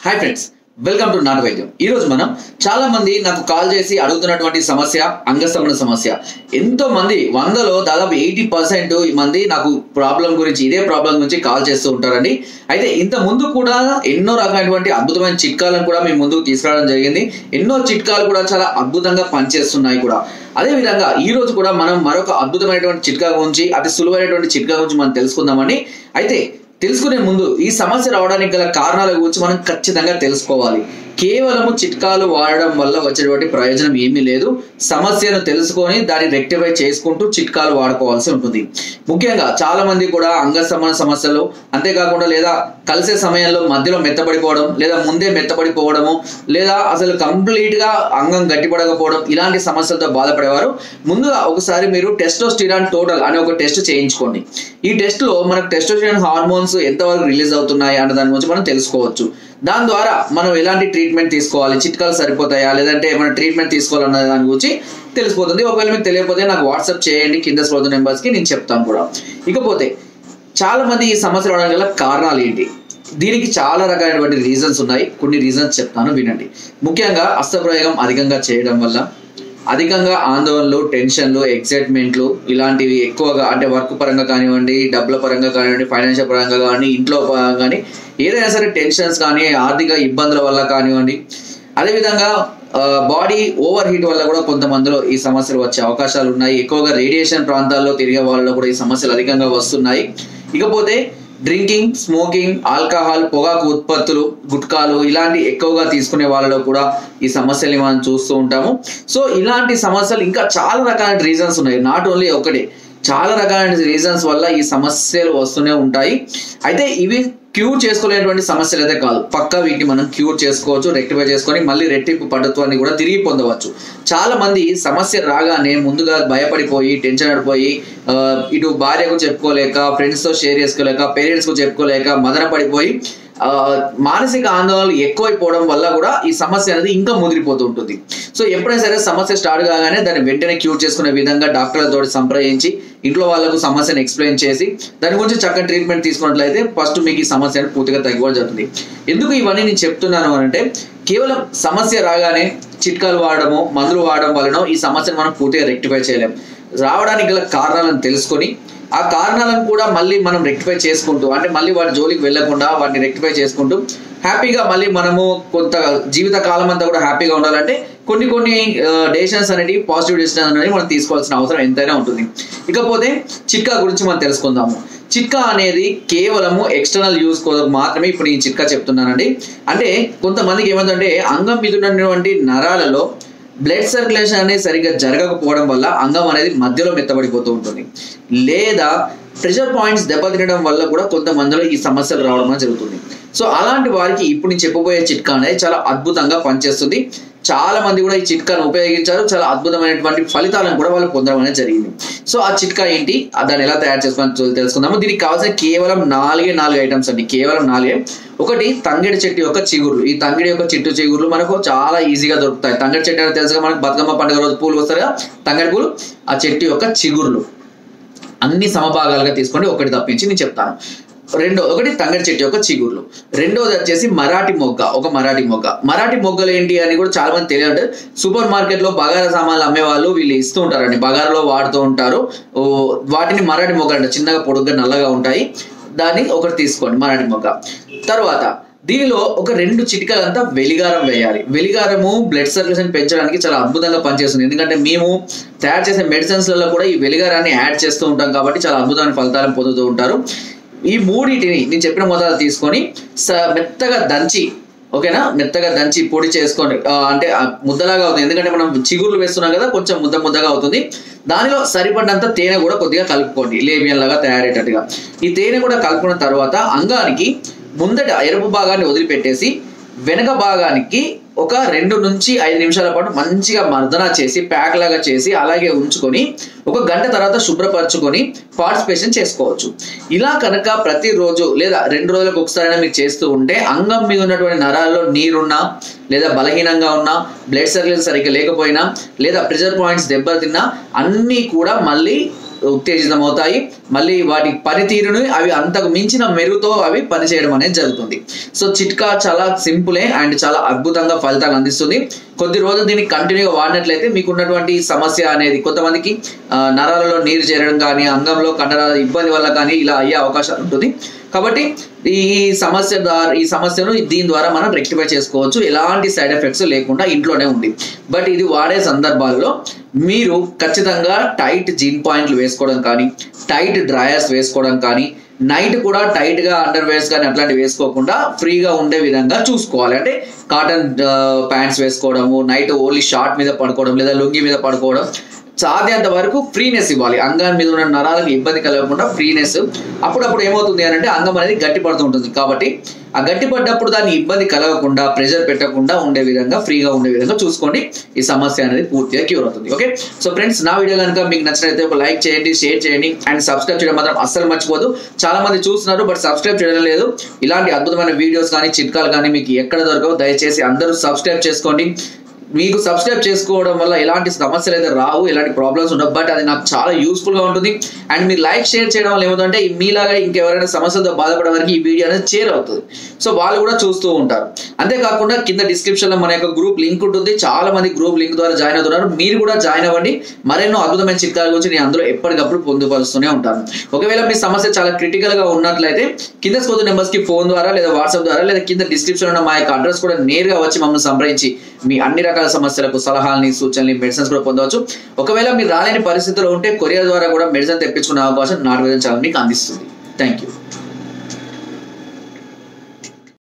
hi friends welcome to నాటు వైద్యం ఈ రోజు మనం చాలా మంది నాకు కాల్ చేసి అడుగుతున్నటువంటి సమస్య అంగస్తమన సమస్య ఎంతో మంది వందలో దాదాపు ఎయిటీ పర్సెంట్ మంది నాకు ప్రాబ్లం గురించి ఇదే ప్రాబ్లం గురించి కాల్ చేస్తూ ఉంటారండి అయితే ఇంత ముందు కూడా ఎన్నో రకమైనటువంటి అద్భుతమైన చిట్కాలను కూడా మేము ముందుకు తీసుకురావడం జరిగింది ఎన్నో చిట్కాలు కూడా చాలా అద్భుతంగా పనిచేస్తున్నాయి కూడా అదే విధంగా ఈ రోజు కూడా మనం మరొక అద్భుతమైనటువంటి చిట్కా గురించి అతి సులువైనటువంటి చిట్కా గురించి మనం తెలుసుకుందామని అయితే తెలుసుకునే ముందు ఈ సమస్య రావడానికి గల కారణాల గురించి మనం ఖచ్చితంగా తెలుసుకోవాలి కేవలము చిట్కాలు వాడడం వల్ల వచ్చేటువంటి ప్రయోజనం ఏమీ లేదు సమస్యను తెలుసుకొని దాన్ని రెక్టిఫై చేసుకుంటూ చిట్కాలు వాడుకోవాల్సి ఉంటుంది ముఖ్యంగా చాలా మంది కూడా అంగస్తమన సమస్యలు అంతేకాకుండా లేదా కలిసే సమయంలో మధ్యలో మెత్తబడిపోవడం లేదా ముందే మెత్తబడిపోవడము లేదా అసలు కంప్లీట్ గా అంగం గట్టిపడకపోవడం ఇలాంటి సమస్యలతో బాధపడేవారు ముందుగా ఒకసారి మీరు టెస్టోస్టిరాన్ టోటల్ అనే ఒక టెస్ట్ చేయించుకోండి ఈ టెస్ట్ లో మనకు టెస్టోస్టిరాన్ హార్మోన్స్ ఎంతవరకు రిలీజ్ అవుతున్నాయి అన్న దాని గురించి మనం తెలుసుకోవచ్చు దాని ద్వారా మనం ఎలాంటి ట్రీట్మెంట్ తీసుకోవాలి చిట్కాలు సరిపోతాయా లేదంటే ఏమైనా ట్రీట్మెంట్ తీసుకోవాలన్న దాని గురించి తెలిసిపోతుంది ఒకవేళ మీకు తెలియకపోతే నాకు వాట్సాప్ చేయండి కింద స్పోతున్న నెంబర్స్ కి నేను చెప్తాను కూడా ఇకపోతే చాలా మంది ఈ సమస్య రావడానికి గల కారణాలు ఏంటి దీనికి చాలా రకాలైనటువంటి రీజన్స్ ఉన్నాయి కొన్ని రీజన్స్ చెప్తాను వినండి ముఖ్యంగా అస్తప్రయోగం అధికంగా చేయడం వల్ల అధికంగా ఆందోళనలు టెన్షన్లు ఎక్సైట్మెంట్లు ఇలాంటివి ఎక్కువగా అంటే వర్క్ పరంగా కానివ్వండి డబ్బుల పరంగా కానివ్వండి ఫైనాన్షియల్ పరంగా కానీ ఇంట్లో పరంగా కానీ ఏదైనా సరే టెన్షన్స్ కానీ ఆర్థిక ఇబ్బందుల వల్ల కానివ్వండి అదేవిధంగా బాడీ ఓవర్ హీట్ వల్ల కూడా కొంతమందిలో ఈ సమస్యలు వచ్చే అవకాశాలు ఉన్నాయి ఎక్కువగా రేడియేషన్ ప్రాంతాల్లో తిరిగే వాళ్ళలో కూడా ఈ సమస్యలు అధికంగా వస్తున్నాయి ఇకపోతే డ్రింకింగ్ స్మోకింగ్ ఆల్కహాల్ పొగాకు ఉత్పత్తులు గుట్కాలు ఇలాంటి ఎక్కువగా తీసుకునే వాళ్ళలో కూడా ఈ సమస్యల్ని మనం చూస్తూ ఉంటాము సో ఇలాంటి సమస్యలు ఇంకా చాలా రకాల రీజన్స్ ఉన్నాయి నాట్ ఓన్లీ ఒకటే చాలా రకాలైన రీజన్స్ వల్ల ఈ సమస్యలు వస్తూనే ఉంటాయి అయితే ఇవి క్యూర్ చేసుకోలేనటువంటి సమస్యలు అయితే కాదు పక్కా వీటిని మనం క్యూర్ చేసుకోవచ్చు రెక్టిఫై చేసుకొని మళ్ళీ రెట్టింపు పడుత్వాన్ని కూడా తిరిగి పొందవచ్చు చాలా మంది సమస్య రాగానే ముందుగా భయపడిపోయి టెన్షన్ పడిపోయి ఆ, ఇటు భార్యకు చెప్పుకోలేక ఫ్రెండ్స్తో షేర్ చేసుకోలేక పేరెంట్స్కు చెప్పుకోలేక మదన పడిపోయి ఆ, మానసిక ఆందోళనలు ఎక్కువైపోవడం వల్ల కూడా ఈ సమస్య అనేది ఇంకా ముదిరిపోతూ ఉంటుంది సో ఎప్పుడైనా సరే సమస్య స్టార్ట్ కాగానే దాన్ని వెంటనే క్యూర్ చేసుకునే విధంగా డాక్టర్లతో సంప్రదించి ఇంట్లో వాళ్ళకు సమస్యను ఎక్స్ప్లెయిన్ చేసి దాని గురించి చక్కని ట్రీట్మెంట్ తీసుకున్నట్లయితే ఫస్ట్ మీకు ఈ సమస్యను పూర్తిగా తగ్గిపోవడం జరుగుతుంది ఎందుకు ఇవన్నీ నేను చెప్తున్నాను అంటే కేవలం సమస్య రాగానే చిట్కాలు వాడడము మందులు వాడడం వలన ఈ సమస్యను మనం పూర్తిగా రెక్టిఫై చేయలేం రావడానికి గల కారణాలను తెలుసుకొని ఆ కారణాలను కూడా మళ్ళీ మనం రెక్టిఫై చేసుకుంటూ అంటే మళ్ళీ వాటి జోలికి వెళ్లకుండా వాటిని రెక్టిఫై చేసుకుంటూ హ్యాపీగా మళ్ళీ మనము కొంత జీవిత కాలం అంతా కూడా హ్యాపీగా ఉండాలంటే కొన్ని కొన్ని డెసిషన్స్ అనేవి పాజిటివ్ డెసిషన్స్ అనేవి మనం తీసుకోవాల్సిన అవసరం ఎంతైనా ఉంటుంది ఇకపోతే చిట్కా గురించి మనం తెలుసుకుందాము చిట్కా అనేది కేవలము ఎక్స్టర్నల్ యూజ్ కోసం మాత్రమే ఇప్పుడు ఈ చిట్కా చెప్తున్నానండి అంటే కొంతమందికి ఏమంటే అంగం మీద ఉన్నటువంటి నరాలలో బ్లడ్ సర్క్యులేషన్ అనేది సరిగ్గా జరగకపోవడం వల్ల అంగం అనేది మధ్యలో మెత్తబడిపోతూ ఉంటుంది లేదా ప్రెషర్ పాయింట్స్ దెబ్బతినడం వల్ల కూడా కొంతమందిలో ఈ సమస్యలు రావడం అనేది జరుగుతుంది సో అలాంటి వారికి ఇప్పుడు నేను చెప్పబోయే చిట్కా అనేది చాలా అద్భుతంగా పనిచేస్తుంది చాలా మంది కూడా ఈ చిట్కాను ఉపయోగించారు చాలా అద్భుతమైనటువంటి ఫలితాలను కూడా వాళ్ళు పొందడం అనేది జరిగింది సో ఆ చిట్కా ఏంటి ఆ దాన్ని ఎలా తయారు చేసుకోవాలని తెలుసుకుందాము దీనికి కావాల్సిన కేవలం నాలుగే నాలుగు ఐటమ్స్ అండి కేవలం నాలుగే ఒకటి తంగిడి చెట్టు యొక్క చిగుర్లు ఈ తంగిడి యొక్క చెట్టు చిగుర్లు మనకు చాలా ఈజీగా దొరుకుతాయి తంగిడి చెట్టు అనేది తెలుసుగా మనకు బతుకమ్మ పండుగ రోజు పూలు వస్తాయి కదా తంగిడి పూలు ఆ చెట్టు యొక్క చిగుర్లు అన్ని సమభాగాలుగా తీసుకొని ఒకటి తప్పించి నేను చెప్తాను రెండో ఒకటి తంగడి చెట్టు యొక్క చిగుర్లు రెండోది వచ్చేసి మరాఠీ మొగ్గ ఒక మరాఠీ మొగ్గ మరాఠీ మొగ్గలు ఏంటి అని కూడా చాలా మంది తెలియదు సూపర్ మార్కెట్ లో బగారా సామాన్లు అమ్మే వాళ్ళు వీళ్ళు ఇస్తూ ఉంటారండి బగారాలో వాడుతూ ఉంటారు ఓ, వాటిని మరాఠీ మొగ్గ అంటే చిన్నగా పొడుగ్గా నల్లగా ఉంటాయి దాన్ని ఒకటి తీసుకోండి మరాఠీ మొగ్గ తర్వాత దీనిలో ఒక రెండు చిటికలంతా వెలిగారం వేయాలి వెలిగారము బ్లడ్ సర్క్యులేషన్ పెంచడానికి చాలా అద్భుతంగా పనిచేస్తుంది ఎందుకంటే మేము తయారు చేసే మెడిసిన్స్లలో కూడా ఈ వెలిగారాన్ని యాడ్ చేస్తూ ఉంటాం కాబట్టి చాలా అద్భుతమైన ఫలితాలను పొందుతూ ఉంటారు ఈ మూడింటిని నేను చెప్పిన మొదలు తీసుకొని స- మెత్తగా దంచి ఓకేనా మెత్తగా దంచి పొడి చేసుకొని ఆ, అంటే ఆ ముద్దలాగా అవుతుంది ఎందుకంటే మనం చిగుర్లు వేస్తున్నాం కదా కొంచెం ముద్ద ముద్దగా అవుతుంది దానిలో సరిపడినంత తేనె కూడా కొద్దిగా కలుపుకోండి లేబియన్ లాగా తయారయ్యేటట్టుగా ఈ తేనె కూడా కలుపుకున్న తర్వాత అంగానికి ముందట ఎరుపు భాగాన్ని వదిలిపెట్టేసి వెనక భాగానికి ఒక రెండు నుంచి ఐదు నిమిషాల పాటు మంచిగా మర్దన చేసి ప్యాక్ లాగా చేసి అలాగే ఉంచుకొని ఒక గంట తర్వాత శుభ్రపరచుకొని పార్టిసిపేషన్ చేసుకోవచ్చు ఇలా కనుక ప్రతిరోజు లేదా రెండు రోజులకు ఒకసారైనా మీరు చేస్తూ ఉంటే అంగం మీద ఉన్నటువంటి నరాల్లో నీరున్నా లేదా బలహీనంగా ఉన్నా బ్లడ్ సర్క్యులేషన్ సరిగ్గా లేకపోయినా లేదా ప్రెషర్ పాయింట్స్ దెబ్బతిన్నా అన్నీ కూడా మళ్ళీ ఉత్తేజితం అవుతాయి మళ్ళీ వాటి పనితీరుని అవి అంతకు మించిన మెరుగుతో అవి పనిచేయడం అనేది జరుగుతుంది సో చిట్కా చాలా సింపులే అండ్ చాలా అద్భుతంగా ఫలితాలు అందిస్తుంది కొద్ది రోజులు దీన్ని కంటిన్యూగా వాడినట్లయితే మీకు ఉన్నటువంటి సమస్య అనేది కొంతమందికి ఆ, నరాలలో నీరు చేరడం కానీ అంగంలో కండరాల ఇబ్బంది వల్ల కానీ ఇలా అయ్యే అవకాశాలు ఉంటుంది కాబట్టి ఈ సమస్య ద్వారా ఈ సమస్యను దీని ద్వారా మనం రెక్టిఫై చేసుకోవచ్చు ఎలాంటి సైడ్ ఎఫెక్ట్స్ లేకుండా ఇంట్లోనే ఉంది బట్ ఇది వాడే సందర్భాల్లో మీరు ఖచ్చితంగా టైట్ జీన్ పాయింట్లు వేసుకోవడం కానీ టైట్ డ్రాయర్స్ వేసుకోవడం కానీ నైట్ కూడా టైట్ గా అండర్ వేర్స్ కానీ అట్లాంటివి వేసుకోకుండా ఫ్రీగా ఉండే విధంగా చూసుకోవాలి అంటే కాటన్ ప్యాంట్స్ వేసుకోవడము నైట్ ఓన్లీ షార్ట్ మీద పడుకోవడం లేదా లుంగి మీద పడుకోవడం సాధ్యంత వరకు ఫ్రీనెస్ ఇవ్వాలి అంగాన్ని మీద ఉన్న నరాలకు ఇబ్బంది కలగకుండా ఫ్రీనెస్ అప్పుడప్పుడు ఏమవుతుంది అని అంటే అంగం అనేది గట్టి పడుతూ ఉంటుంది కాబట్టి ఆ గట్టి పడ్డప్పుడు దాన్ని ఇబ్బంది కలగకుండా ప్రెషర్ పెట్టకుండా ఉండే విధంగా ఫ్రీగా ఉండే విధంగా చూసుకోండి ఈ సమస్య అనేది పూర్తిగా క్యూర్ అవుతుంది ఓకే సో ఫ్రెండ్స్ నా వీడియో కనుక మీకు నచ్చినట్లయితే ఒక లైక్ చేయండి షేర్ చేయండి అండ్ సబ్స్క్రైబ్ చేయడం మాత్రం అస్సలు మర్చిపోదు చాలా మంది చూస్తున్నారు బట్ సబ్స్క్రైబ్ చేయడం లేదు ఇలాంటి అద్భుతమైన వీడియోస్ కానీ చిట్కాలు కానీ మీకు ఎక్కడ దొరకవు దయచేసి అందరూ సబ్స్క్రైబ్ చేసుకోండి మీకు సబ్స్క్రైబ్ చేసుకోవడం వల్ల ఎలాంటి సమస్యలు అయితే రావు ఎలాంటి ప్రాబ్లమ్స్ ఉండవు బట్ అది నాకు చాలా యూస్ఫుల్ గా ఉంటుంది అండ్ మీరు లైక్ షేర్ చేయడం వల్ల ఏమవుతుందంటే మీలాగా ఇంకెవరైనా సమస్యలతో బాధపడే వారికి ఈ వీడియో అనేది షేర్ అవుతుంది సో వాళ్ళు కూడా చూస్తూ ఉంటారు అంతేకాకుండా కింద డిస్క్రిప్షన్ లో మన యొక్క గ్రూప్ లింక్ ఉంటుంది చాలా మంది గ్రూప్ లింక్ ద్వారా జాయిన్ అవుతున్నారు మీరు కూడా జాయిన్ అవ్వండి మరెన్నో అద్భుతమైన చిట్కాల గురించి నేను అందులో ఎప్పటికప్పుడు పొందుపరుస్తూనే ఉంటాను ఒకవేళ మీ సమస్య చాలా క్రిటికల్ గా ఉన్నట్లయితే కింద స్కోర్ నెంబర్స్ కి ఫోన్ ద్వారా లేదా వాట్సాప్ ద్వారా లేదా కింద డిస్క్రిప్షన్ ఉన్న మా యొక్క అడ్రస్ కూడా నేరుగా వచ్చి మమ్మల్ని సంప్రదించి మీ అన్ని రకాల సమస్యలకు సలహాలని సూచనలు మెడిసిన్స్ కూడా పొందవచ్చు ఒకవేళ మీరు రాలేని పరిస్థితిలో ఉంటే కొరియర్ ద్వారా కూడా మెడిసిన్ తెప్పించుకునే అవకాశం నాటు ఛానల్ మీకు అందిస్తుంది థ్యాంక్ యూ